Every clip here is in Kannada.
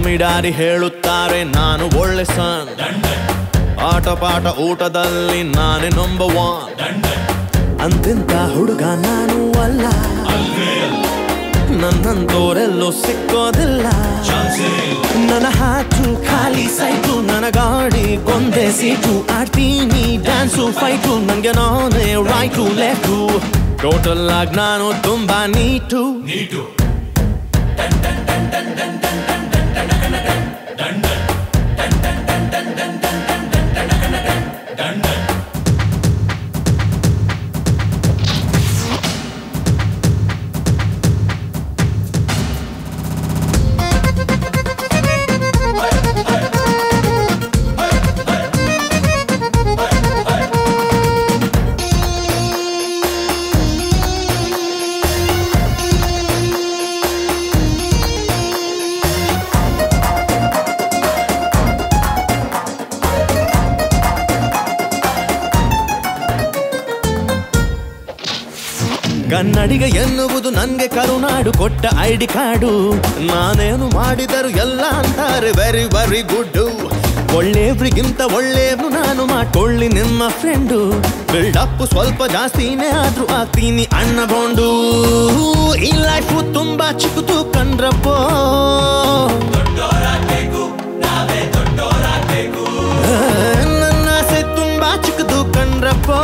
ಮಮ್ಮಿ ಡ್ಯಾಡಿ ಹೇಳುತ್ತಾರೆ ನಾನು ಒಳ್ಳೆ ಸನ್ ಆಟ ಪಾಠ ಊಟದಲ್ಲಿ ನಾನೇ ನಂಬರ್ ಒನ್ ಅಂತಿಂತ ಹುಡುಗ ನಾನು ಅಲ್ಲ ನನ್ನಂತೋರೆಲ್ಲೂ ಸಿಕ್ಕೋದಿಲ್ಲ ನನ್ನ ಹಾಟು ಖಾಲಿ ಸೈಟು ನನ್ನ ಗಾಡಿ ಗೊಂದೆ ಸೀಟು ಆಡ್ತೀನಿ ಡ್ಯಾನ್ಸು ಫೈಟು ನಂಗೆ ನಾನೇ ರೈಟು ಲೆಫ್ಟು ಟೋಟಲ್ ಆಗಿ ನಾನು ತುಂಬಾ ನೀಟು ಕನ್ನಡಿಗ ಎನ್ನುವುದು ನನ್ಗೆ ಕರುನಾಡು ಕೊಟ್ಟ ಐಡಿ ಕಾರ್ಡು ನಾನೇನು ಮಾಡಿದರು ಎಲ್ಲ ಅಂತಾರೆ ವೆರಿ ವೆರಿ ಗುಡ್ ಒಳ್ಳೆಯವ್ರಿಗಿಂತ ಒಳ್ಳೆಯವ್ರು ನಾನು ಮಾಡ್ಕೊಳ್ಳಿ ನಿಮ್ಮ ಫ್ರೆಂಡು ಬಿಲ್ಡಪ್ ಸ್ವಲ್ಪ ಜಾಸ್ತಿನೇ ಆದ್ರೂ ಆಗ್ತೀನಿ ಅಣ್ಣ ಬೋಂಡು ಈ ಲೈಫು ತುಂಬಾ ಚಿಕ್ಕದು ಕಂಡ್ರಪ್ಪೋ ನನ್ನ ಆಸೆ ತುಂಬಾ ಚಿಕ್ಕದು ಕಂಡ್ರಪ್ಪೋ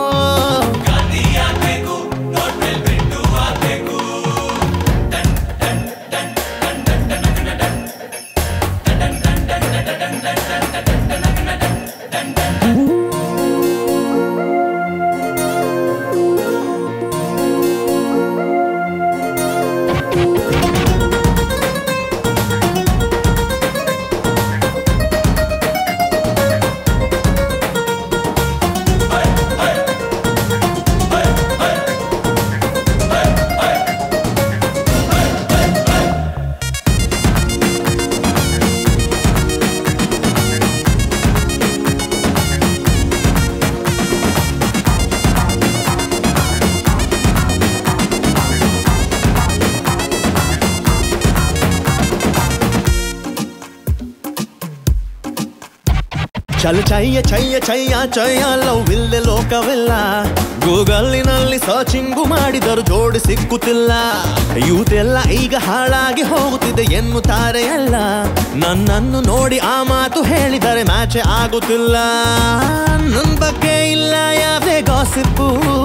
ಚಲ್ ಚಯ್ಯ ಚಯ್ಯ ಚಯ್ಯ ಚಯ್ಯ ಲವ್ವಿಲ್ಲೆ ಲೋಕವಿಲ್ಲ ಗೂಗಲ್ಲಿನಲ್ಲಿ ಸರ್ಚಿಂಗು ಮಾಡಿದರು ಜೋಡಿ ಸಿಕ್ಕುತ್ತಿಲ್ಲ ಯೂತ್ ಎಲ್ಲ ಈಗ ಹಾಳಾಗಿ ಹೋಗುತ್ತಿದೆ ಎನ್ನುತ್ತಾರೆ ಎಲ್ಲ ನನ್ನನ್ನು ನೋಡಿ ಆ ಮಾತು ಹೇಳಿದರೆ ಮ್ಯಾಚೆ ಆಗುತ್ತಿಲ್ಲ ನನ್ ಬಗ್ಗೆ ಇಲ್ಲ ಯಾವೇ ಗಾಸಿಪ್ಪು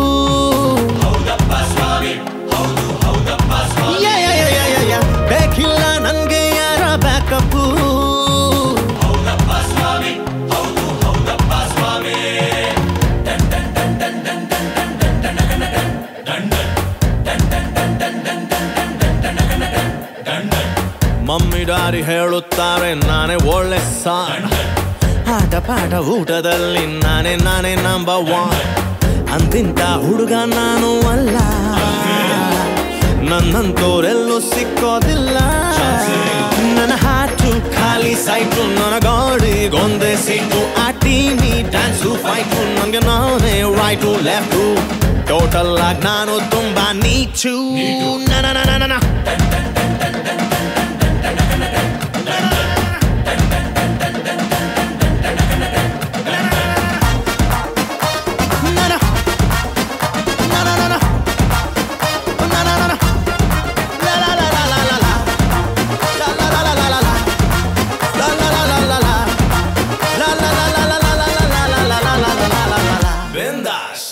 ಬೇಕಿಲ್ಲ ನನ್ಗೆ ಯಾರ ಬ್ಯಾಕಪ್ಪು ಮಮ್ಮಿ ಡ್ಯಾಡಿ ಹೇಳುತ್ತಾರೆ ನಾನೇ ಒಳ್ಳೆ ಸಾನ್ ಆಟ ಪಾಠ ಊಟದಲ್ಲಿ ನಾನೇ ನಾನೇ ನಂಬರ್ ಒನ್ ಅಂತಿಂತ ಹುಡುಗ ನಾನು ಅಲ್ಲ ನನ್ನಂತೋರೆಲ್ಲೂ ಸಿಕ್ಕೋದಿಲ್ಲ ನನ್ನ ಹಾಟು ಖಾಲಿ ಸೈಟು ನನ್ನ ಗಾಡಿ ಗೊಂದೆ ಸೀಟು ಆಟೀನಿ ಡ್ಯಾನ್ಸು ಫೈಟು ನಂಗೆ ನಾನೇ ರೈಟು ಲೆಫ್ಟು ಟೋಟಲ್ ಆಗಿ ನಾನು ತುಂಬಾ ನೀಚು ನನ ನನ ನನ Vendas.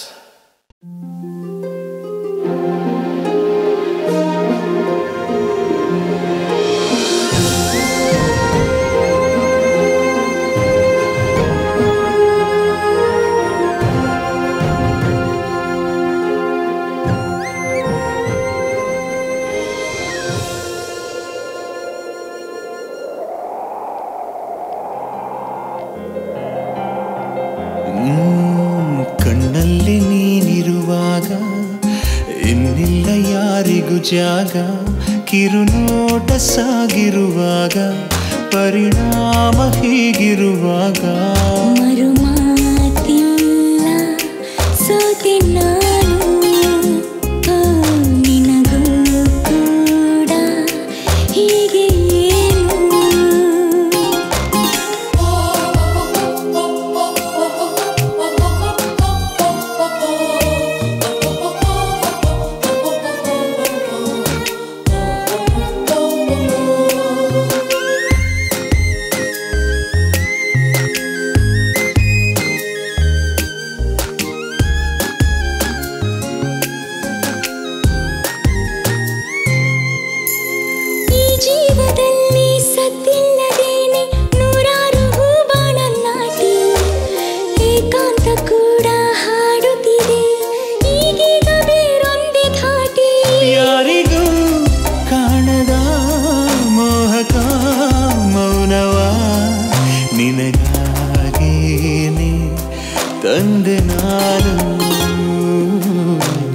ಹ್ಮ್, ಕಣ್ಣಲ್ಲಿ ನೀನಿರುವಾಗ ಇನ್ನಿಲ್ಲ ಯಾರಿಗೂ ಜಾಗ ಕಿರುನೋಟ ಸಾಗಿರುವಾಗ ಪರಿಣಾಮ ಹೀಗಿರುವಾಗ ಮರುಮಾತಿಲ್ಲ ಸೋತೆ ನಾನು ಓ, ನಿನಗೂ ಕೂಡ ಹೀಗೆ ಏನು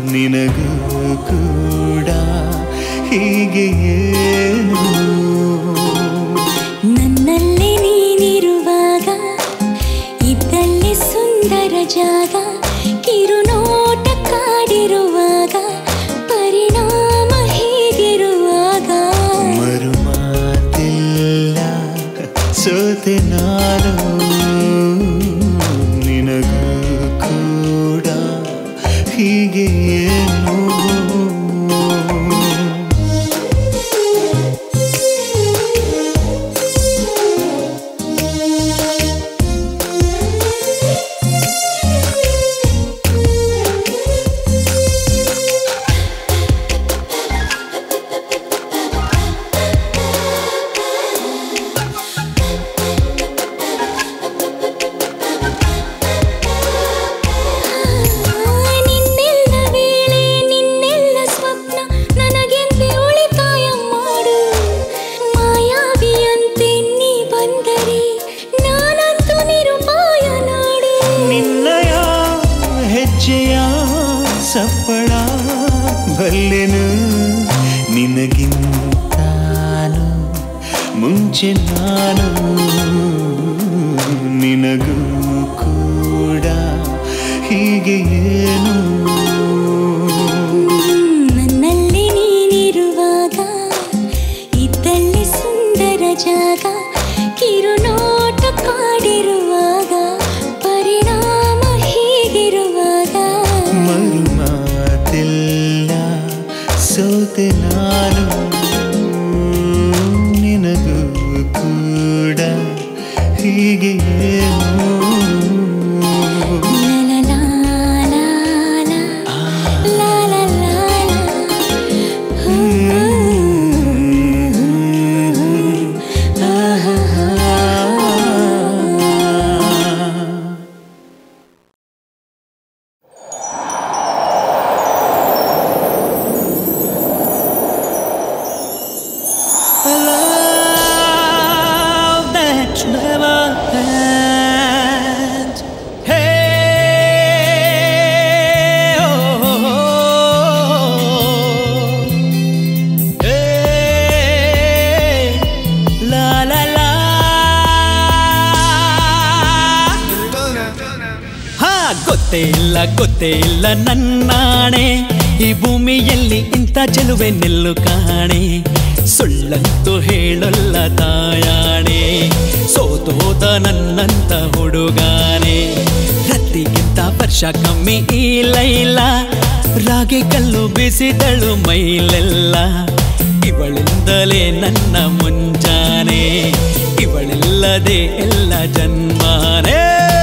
ನಿನಗೂ ಕೂಡ ಹೀಗೆ ಏನು ನನ್ನಲ್ಲಿ ನೀನಿರುವಾಗ ಇದ್ದಲ್ಲಿ ಸುಂದರ ಜಾಗ ಕಿರುನೋಟ ಕಾಡಿರುವಾಗ ಪರಿಣಾಮ ಹೀಗಿರುವಾಗ ಮರುಮಾತಿಲ್ಲ ಸೋತೆ ನಾನು ನಿನಗೂ ಕೂಡ ಹೀಗೆ ಏನು ನಿನ್ನೆಲ್ಲ ವೇಳೆ ನಿನ್ನೆಲ್ಲ ಸ್ವಪ್ನ ನನಗೆಂತೆ ಉಳಿತಾಯ ಮಾಡು ಮಾಯಾವಿಯಂತೆ ನೀ ಬಂದರೆ ನಾನಂತೂ ನಿರುಪಾಯ ನಾಡು ನಿನ್ನಯ ಹೆಜ್ಜೆಯ ಸಪ್ಪಳ ಬಲ್ಲೆನು ನಿನಗಿಂತಾನು ಮುಂಚೆ ನಾನು ನಿನಗೂ ಕೂಡ ಹೀಗೆ ಏನು ನನ್ನಲ್ಲಿ ನೀನಿರುವಾಗ ಇದ್ದಲ್ಲಿ ಸುಂದರ ಜಾಗ ಕಿರುನೋಟ ಕಾಡಿರುವಾಗ ಪರಿಣಾಮ ಹೀಗಿರುವಾಗ ಮರುಮಾತಿಲ್ಲ ಸೋತೆ ನಾನು ನಿನಗೂ ಕೂಡ ಹೀಗೆ ಏನು ಲಾ ಲಾ ಲಾ ಲಾ ಲಾ ಲಾ ಲಾ. love that never ends. Hey, oh, hey, la la la. ಹಾ ಗೊತ್ತೇ ಇಲ್ಲ ಗೊತ್ತೇ ಇಲ್ಲ ನನ್ನಾಣೆ ಈ ಭೂಮಿಯಲ್ಲಿ ಇಂಥ ಚೆಲುವೆ ನಿಲ್ಲು ಕಾಣೆ ಸುಳ್ಳಂತೂ ಹೇಳಲ್ಲ ತಾಯಾಣೆ ಸೋತೋದ ನನ್ನಂತ ಹುಡುಗಾನೆ ರತ್ತಿಗಿಂತ ವರ್ಷ ಕಮ್ಮಿ ಇಲ್ಲ ಇಲ್ಲ ರಾಗಿ ಕಲ್ಲು ಬಿಸಿದಳು ಮೈಲೆಲ್ಲ ಇವಳಿಂದಲೇ ನನ್ನ ಮುಂಜಾನೆ ಇವಳಿಲ್ಲದೆ ಎಲ್ಲ ಜನ್ಮಾನೇ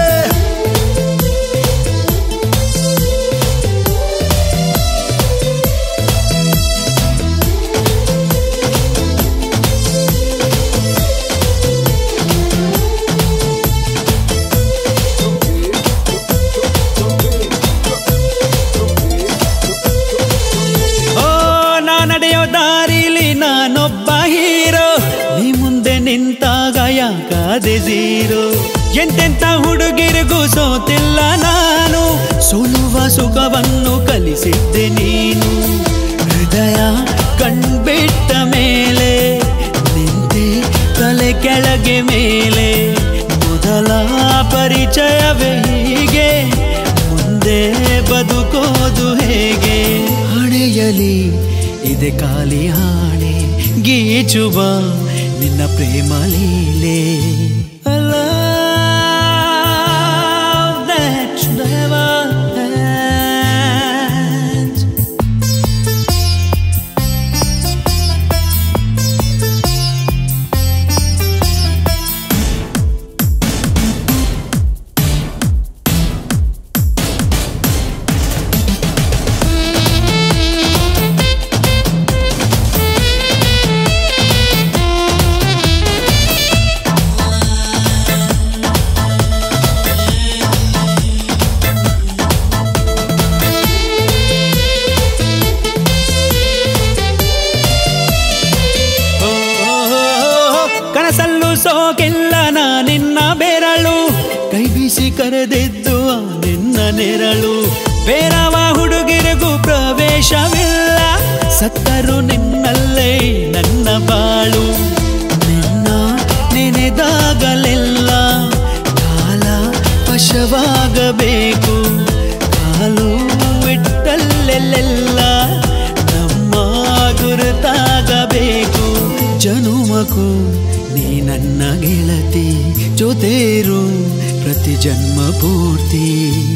ಓ ನಾ ನಡೆಯೋ ದಾರಿಲಿ ನಾನೊಬ್ಬ ಹೀರೋ ನೀ ಮುಂದೆ ನಿಂತಾಗ ಯಾಕಾದೆ ಜೀರೋ ಎಂತೆಂತ ಹುಡುಗಿರಿಗೂ ಸೋತಿಲ್ಲ ನಾನು ಸೋಲುವ ಸುಖವನ್ನು ಕಲಿಸಿದ್ದೆ ನೀನು ಹೃದಯ ಕಣ್ಬಿಟ್ಟ ಮೇಲೆ ನಿಂತೆ ತಲೆ ಕೆಳಗೆ ಮೇಲೆ ಮೊದಲ ಪರಿಚಯವೇ ಹೀಗೆ ಮುಂದೆ ಬದುಕೋದು ಹೇಗೆ ಹಣೆಯಲಿ ಇದೆ ಖಾಲಿ ಹಾಣೆ ಗೀಚುವ ನಿನ್ನ ಪ್ರೇಮ ಲೀಲೆ Love that never ends. ವಿಷವಿಲ್ಲ ಸತ್ತರು ನಿನ್ನಲ್ಲೇ ನನ್ನ ಬಾಳು ನಿನ್ನ ನೆನೆದಾಗಲೆಲ್ಲ ಕಾಲ ವಶವಾಗಬೇಕು ಕಾಲು ಬಿಟ್ಟಲ್ಲೆಲ್ಲ ನಮ್ಮ ಗುರುತಾಗಬೇಕು ಜನುಮಕು ನೀ ನನ್ನ ಗೆಳತಿ ಜೊತೆರು ಪ್ರತಿ ಜನ್ಮ ಪೂರ್ತಿ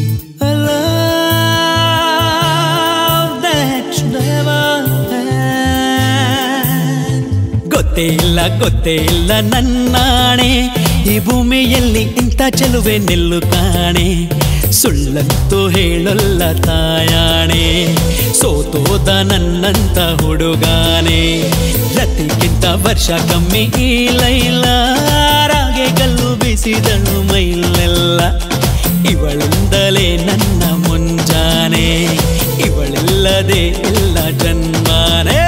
Love that's never end. ಗೊತ್ತೇ ಇಲ್ಲ ಗೊತ್ತೇ ಇಲ್ಲ ನನ್ನಾಣೆ ಈ ಭೂಮಿಯಲ್ಲಿ ಇಂಥ ಚೆಲುವೆ ನಿಲ್ಲು ಕಾಣೆ ಸುಳ್ಳಂತೂ ಹೇಳಲ್ಲ ತಾಯಾಣೆ ಸೋತೋದ ನನ್ನಂತ ಹುಡುಗಾನೆ ರತಿಗಿಂತ ವರ್ಷ ಕಮ್ಮಿ ಈ ಲೈಲ ರಾಗೆ ಗಲ್ಲು ಬಿಸಿದಳು ಮೈಲೆಲ್ಲ ಇವಳಿಂದಲೇ ನನ್ನ ಮುಂಜಾನೆ ಇವಳಿಲ್ಲದೆ ಇಲ್ಲ ಜನ್ಮಾನೇ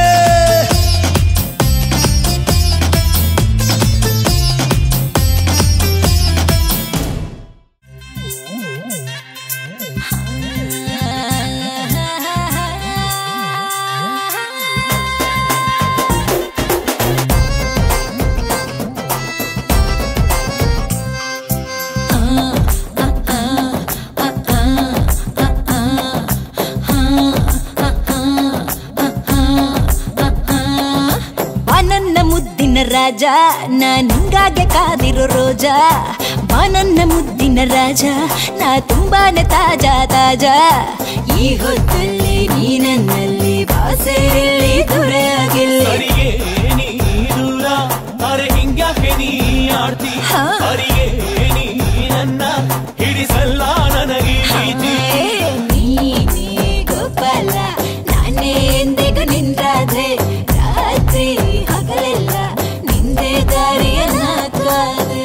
ಬಾ ನನ್ನ ಮುದ್ದಿನ ರಾಜ ನಾ ನಿಂಗಾಗೆ ಕಾದಿರೋ ರೋಜ ಬಾ ನನ್ನ ಮುದ್ದಿನ ರಾಜ ನಾ ತುಂಬಾನೇ ತಾಜಾ ತಾಜಾ ಈ ಹೊತ್ತಲ್ಲಿ ನೀ ನನ್ನಲ್ಲಿ ಬಾಸೆಯಲ್ಲಿ ದೊರೆಯಾಗಿಲ್ಲ ಅರಿಯೇ ನೀ ದೂರ ಅರೆ ಹಿಂಗ್ಯಾಕೆ ನೀ ಆಡ್ತಿ ಹಾ. ಅರಿಯೇ ನೀ ನನ್ನ ಹಿಡಿಸಲ್ಲ ನನಗೆ ಪ್ರೀತಿ ನೀನೇ ಗೋಪಾಲ ನಾನೇ ಎಂದಿಗೂ ನಿಂದಾದೆ ರಾತ್ರಿ ಹಗಲೆಲ್ಲ ನಿಂದೆ ದಾರಿಯ ನಾಕಾದೆ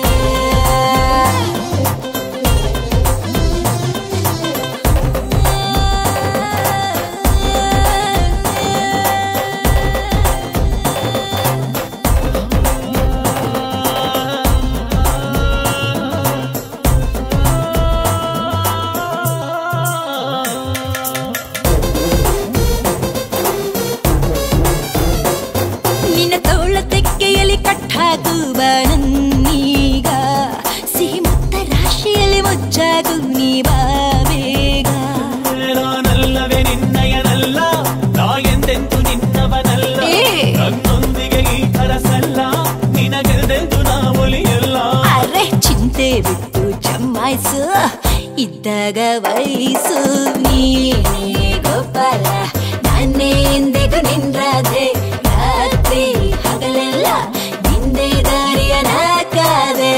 ನಿನ್ನ ತೋಳ ತೆಕ್ಕೆಯಲ್ಲಿ ಕಟ್ಟಾಗುವ ನನ್ನೀಗ ಸಿಹಿ ಮುತ್ತ ರಾಶಿಯಲ್ಲಿ ಮುಚ್ಚಾಗು ನೀ ಬಾ ಬೇಗ ನಾನಲ್ಲವೇ ನಿನ್ನಯನಲ್ಲ ನಾ ಎಂದೆಂದು ನಿನ್ನವನಲ್ಲ ಏ. ನನ್ನೊಂದಿಗೆ ಈ ಕರಸಲ್ಲ ನಿನಗೆಲ್ದೆಂದು ನಾ ಒಲಿಯಲ್ಲ ಅರೆ ಚಿಂತೆ ಬಿಟ್ಟು ಜಮಾಯಿಸು ಇದ್ದಾಗ ವಯಸ್ಸು ನೀನೇ ಗೋಪಾಲ ನಾನೇ ಎಂದಿಗೂ ನಿನ್ರಾದೆ ರಾತ್ರಿ ಹಗಲೆಲ್ಲ ನಿಂದೆ ದಾರಿಯ ನಾಕಾದೆ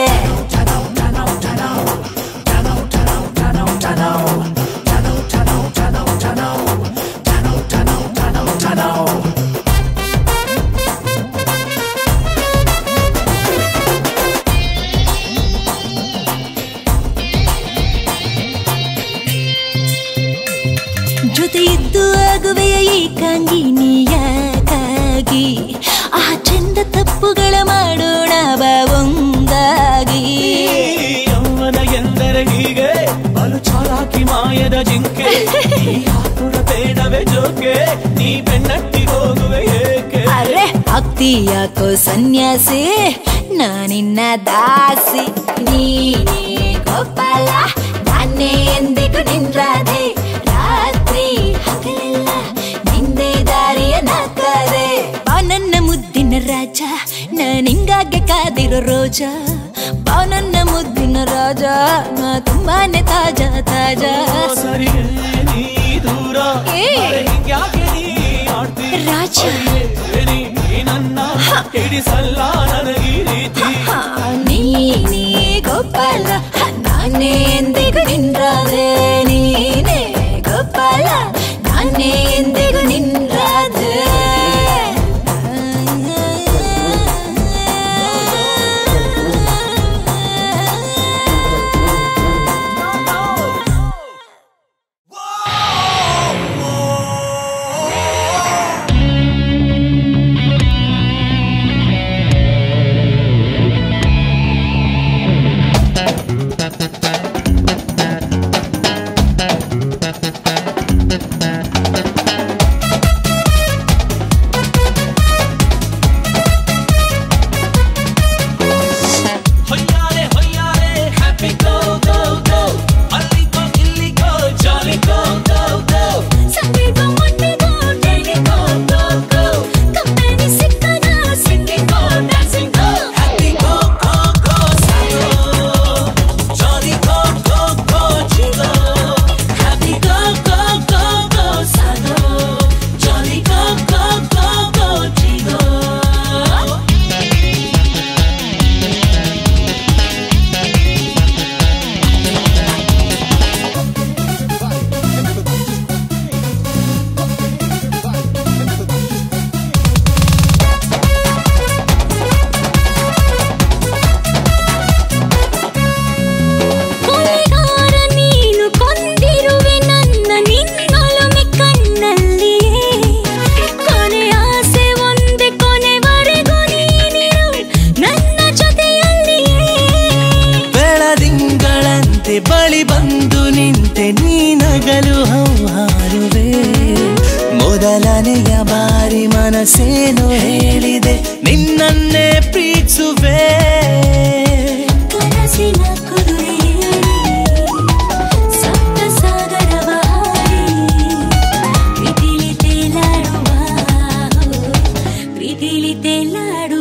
ಜೊತೆ ಇದ್ದು ಆಗುವೆಯ ಏಕಾಂಗಿ ನೀಯಾಗಿ ಆ ಚಂದ ತಪ್ಪುಗಳ ಮಾಡೋಣ ಬಾ ಒಂದಾಗಿ ಯೌವನ ಎಂದರೆ ಹೀಗೆ ಬಲು ಚಾಲಾಕಿ ಮಾಯದ ಜಿಂಕೆ ಈ ಆತುರ ಬೇಡವೇ ಜೋಕೆ ನೀ ಬೆನ್ನಟ್ಟಿ ಹೋಗುವೆ ಏಕೆ ಅರೆ ಆಗ್ತಿ ಯಾಕೋ ಸನ್ಯಾಸಿ ನಾನಿನ್ನ ದಾಸಿ ನೀನೇ ಗೋಪಾಲ ನಾನೇ ಎಂದಿಗೂ ನಿನ್ರಾದೆ ರಾತ್ರಿ ಹಗಲೆಲ್ಲ ನಿಂದೆ ದಾರಿಯ ನಾಕಾದೆ ಬಾ ನನ್ನ ಮುದ್ದಿನ ರಾಜ ನಾ ನಿಂಗಾಗೆ ಕಾದಿರೋ ರೋಜ ಬಾ ನನ್ನ ಮುದ್ದಿನ ರಾಜ ನಾ ತುಂಬಾನೇ ತಾಜಾ ತಾಜಾ ಸರಿ ನೀ ದೂರ ಏ. ಅರೆ ಹಿಂಗ್ಯಾಕೆ ನೀ ಆಡ್ತಿ ರಾಜ. ಅರಿಯೇ ನೀ ನನ್ನ ಹಿಡಿಸಲ್ಲ ನನಗೆ ಈ ರೀತಿ ಹಾ, ನೀನೇ ಗೋಪಾಲ ನಾನೇ ಎಂದಿಗೂ ನಿನ್ರಾದೆ ನೀನೇ ಗೋಪಾಲ ನಾನೇ ಎಂದಿಗೂ ನಿನ್ರಾದೆ ಮೊದಲನೆಯ ಬಾರಿ ಮನಸ್ಸೇನು ಹೇಳಿದೆ ನಿನ್ನನ್ನೇ ಪ್ರೀತಿಸುವೆ ಕನಸಿನ ಕುದುರೆಯೇರಿ ಸಪ್ತ ಸಾಗರವ ಹಾರಿ ಪ್ರೀತಿಲಿ ತೇಲಾಡುವ ಪ್ರೀತಿಲಿ ತೇಲಾಡುವ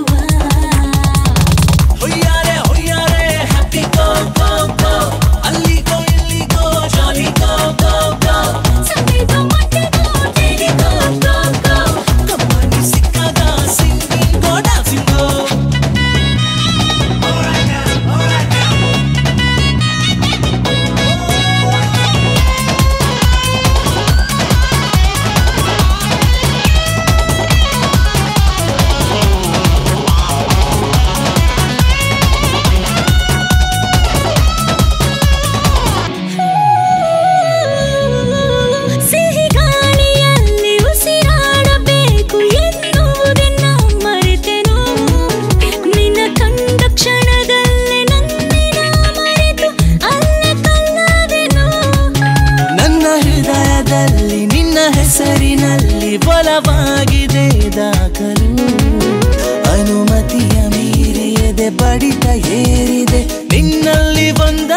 ಹೊಯ್ಯಾರೆ ಹೊಯ್ಯಾರೆ ಹ್ಯಾಪಿ ಗೋ ಗೋ ಗೋ ಅಲ್ಲಿಗೋ ಇಲ್ಲಿಗೋ ಜಾಲಿ ಗೋ ಗೋ ಗೋ ಸಂಗೀತ ಮಟ್ಟಿಗೋ ತಿಳಿಗೋ ಗೋ ಗೋ ಕಂಪನಿ ಸಿಕ್ಕಾಗ ಸಿಂಗಿಂಗ್ ಗೋ ಡಾನ್ಸಿಂಗ್ ಗೋ ಸಿಹಿ ಗಾಳಿಯಲ್ಲಿ ಉಸಿರಾಡಬೇಕು ಎನ್ನುವುದನ್ನ ಮರೆತೆನು ನಿನ್ನ ಕಂಡ ಕ್ಷಣದಲ್ಲೇ ನನ್ನಿನ ಮರೆತು ಅಲ್ಲೇ ಕಲ್ಲಾದೆನು ನನ್ನ ಹೃದಯದಲ್ಲಿ ನಿನ್ನ ಹೆಸರಿನಲ್ಲಿ ಬಲವಾಗಿದೆ ದಾಖಲು ಅನುಮತಿಯ ಮೀರಿ ಎದೆ ಬಡಿತ ಏರಿದೆ ನಿನ್ನಲ್ಲಿ ಒಂದ